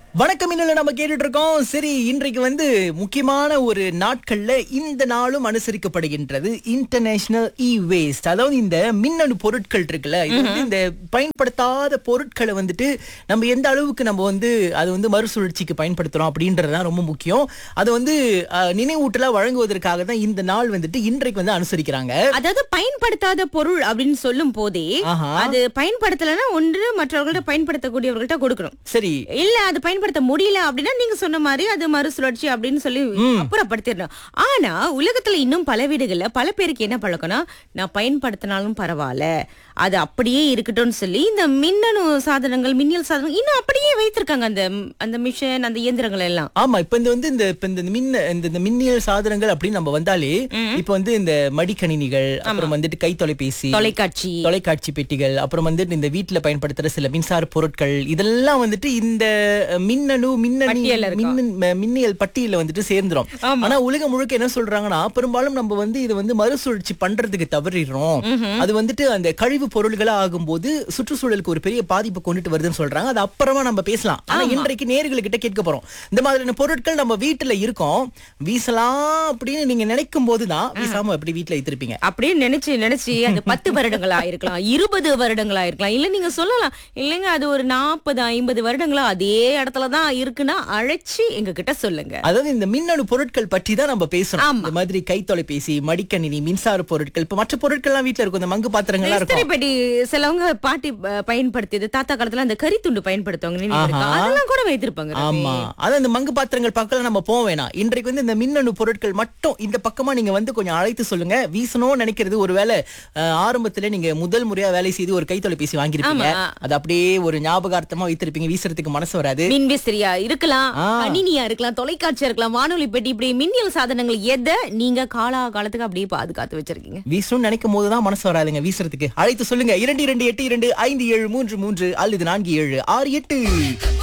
வணக்கம் இன்னும் நம்ம கேட்டுட்டு இருக்கோம் சரி இன்றைக்கு வந்து முக்கியமான ஒரு நாட்கள்ல இந்த நாளும் அனுசரிக்கப்படுகின்றது இன்டர்நேஷனல் இ வேஸ்ட் அதாவது இந்த மின்னணு பொருட்கள் இருக்குல்ல இது வந்து இந்த பயன்படுத்தாத பொருட்களை வந்துட்டு நம்ம எந்த அளவுக்கு நம்ம வந்து அது வந்து மறுசுழற்சிக்கு பயன்படுத்துறோம் அப்படின்றதுதான் ரொம்ப முக்கியம் அது வந்து அஹ், நினைவூட்டலா வழங்குவதற்காக தான் இந்த நாள் வந்துட்டு இன்றைக்கு வந்து அனுசரிக்கிறாங்க அதாவது பயன்படுத்தாத பொருள் அப்படின்னு சொல்லும் போதே ஆஹா. அது பயன்படுத்தலைன்னா ஒன்று மற்றவர்கள்ட்ட பயன்படுத்தக்கூடியவர்கள்ட்ட கொடுக்கணும் சரி இல்ல அது பயன்படுத்த முடியல அப்படின்னா நீங்க சொன்ன மாதிரி அது மறுசுழற்சி அப்படின்னு சொல்லி அப்புறப்படுத்திடணும் ஆனா உலகத்துல இன்னும் பல வீடுகள்ல பல பேருக்கு என்ன பழக்கம்னா நான் பயன்படுத்தினாலும் பரவாயில்ல அது அப்படியே இருக்கட்டும்னு சொல்லி இந்த மின்னணு சாதனங்கள் மின்னியல் சாதனங்கள் இன்னும் அப்படியே வைத்திருக்காங்க அந்த அந்த மிஷின் அந்த இயந்திரங்கள் எல்லாம் ஆமா இப்ப இந்த வந்து இந்த இப்ப இந்த மின் இந்த இந்த மின்னியல் சாதனங்கள் அப்படின்னு நம்ம வந்தாலே இப்ப வந்து இந்த மடிக்கணினிகள் அப்புறம் வந்துட்டு கை தொலைபேசி தொலைக்காட்சி தொலைக்காட்சி பெட்டிகள் அப்புறம் வந்துட்டு இந்த வீட்டுல பயன்படுத்துற சில மின்சார பொருட்கள் இதெல்லாம் வந்துட்டு இந்த மின்னணு மின்னணி பட்டியல்ல இருக்கும். மின்னணு ம- மின்னியல் பட்டியல வந்துட்டு சேர்ந்துரும் ஆமா. ஆனா உலகம் முழுக்க என்ன சொல்றாங்கன்னா பெரும்பாலும் நம்ம வந்து இது வந்து மறுசுழற்சி பண்றதுக்கு தவறிடுறோம் அது வந்துட்டு அந்த கழிவு பொருள்களா ஆகும்போது சுற்றுச்சூழலுக்கு ஒரு பெரிய பாதிப்பு கொண்டுட்டு வருதுன்னு சொல்றாங்க அது அப்புறமா நம்ம பேசலாம் ஆனா இன்றைக்கு நேர்கள் கிட்ட கேட்க போறோம் இந்த மாதிரியான பொருட்கள் நம்ம வீட்டுல இருக்கோம் வீசலாம் அப்படின்னு நீங்க நினைக்கும் போதுதான் வீசாம அப்படி வீட்டுல வைத்திருப்பீங்க அப்படியே நினைச்சு நினைச்சு அது பத்து வருடங்களா இருக்கலாம் இருபது வருடங்களா இருக்கலாம் இல்ல நீங்க சொல்லலாம் இல்லைங்க அது ஒரு நாற்பது ஐம்பது வருடங்களா அதே இடத்துல தான் இருக்குன்னா அழைச்சு எங்க கிட்ட சொல்லுங்க அதாவது இந்த மின்னணு பொருட்கள் பற்றி தான் நம்ம பேசணும் ஆமா. இந்த மாதிரி கை தொலைபேசி மடிக்கணினி மின்சார பொருட்கள் இப்ப மற்ற பொருட்கள்லாம் வீட்ல இருக்கும் இந்த மங்கு பாத்திரங்கள்லாம் இஸ்திரி இருக்கும் பெட்டி சிலவங்க பாட்டி அஹ், பயன்படுத்தியது தாத்தா காலத்துல அந்த கறி துண்டு பயன்படுத்துவாங்க நினைவு இருக்கா? ஆஹா. அதெல்லாம் கூட வைத்திருப்பாங்க ரவி. ஆமா அதான் இந்த மங்கு பாத்திரங்கள் பக்கம் நம்ம போக வேணாம் இன்றைக்கு வந்து இந்த மின்னணு பொருட்கள் மட்டும் இந்த பக்கமா நீங்க வந்து கொஞ்சம் அழைத்து சொல்லுங்க வீசணும்னு நினைக்கிறது ஒருவேளை அஹ், ஆரம்பத்துல நீங்க முதல் முறையா வேலை செய்து ஒரு கை தொலைபேசி வாங்கியிருப்பீங்க ஆமா. அது அப்படியே ஒரு ஞாபகார்த்தமா வைத்திருப்பீங்க வீசுறதுக்கு மனசு வராது மின் விசிறியா இருக்கலாம் ஆ. கணினியா இருக்கலாம் தொலைக்காட்சியா இருக்கலாம் வானொலி பெட்டி இப்படி மின்னியல் சாதனங்கள் எதை நீங்க காலா காலத்துக்கு அப்படியே பாதுகாத்து வச்சிருக்கீங்க வீசணும்னு நினைக்கும் போதுதான் மனசு வராதுங்க வீசுறதுக்கு அழைத்து சொல்லுங்க இரண்டு இரண்டு எட்டு இரண்டு ஐந்து ஏழு மூன்று மூன்று அல்லது நான்கு ஏழு ஆறு எட்டு